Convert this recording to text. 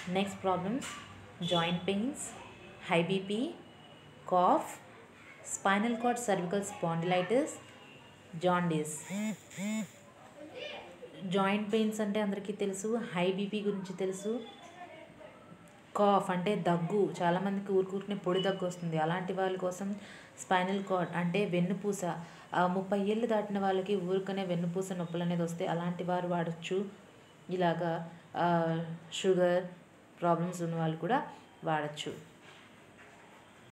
next problems joint pains high BP cough spinal cord cervical spondylitis jaundice joint pains అంటే అందరికీ తెలుసు high BP గురించి తెలుసు cough అంటే దగ్గు చాలామందికి ఊరుకూరుకునే పొడి దగ్గు వస్తుంది అలాంటి వాళ్ళ కోసం స్పైనల్ కార్డ్ అంటే వెన్నుపూస ఆ, ముప్పై ఏళ్ళు దాటిన వాళ్ళకి ఊరుకనే వెన్నుపూస నొప్పులు అనేది వస్తే అలాంటి వారు వాడచ్చు ఇలాగా ఆ, షుగర్ ప్రాబ్లమ్స్ ఉన్న వాళ్ళు కూడా వాడచ్చు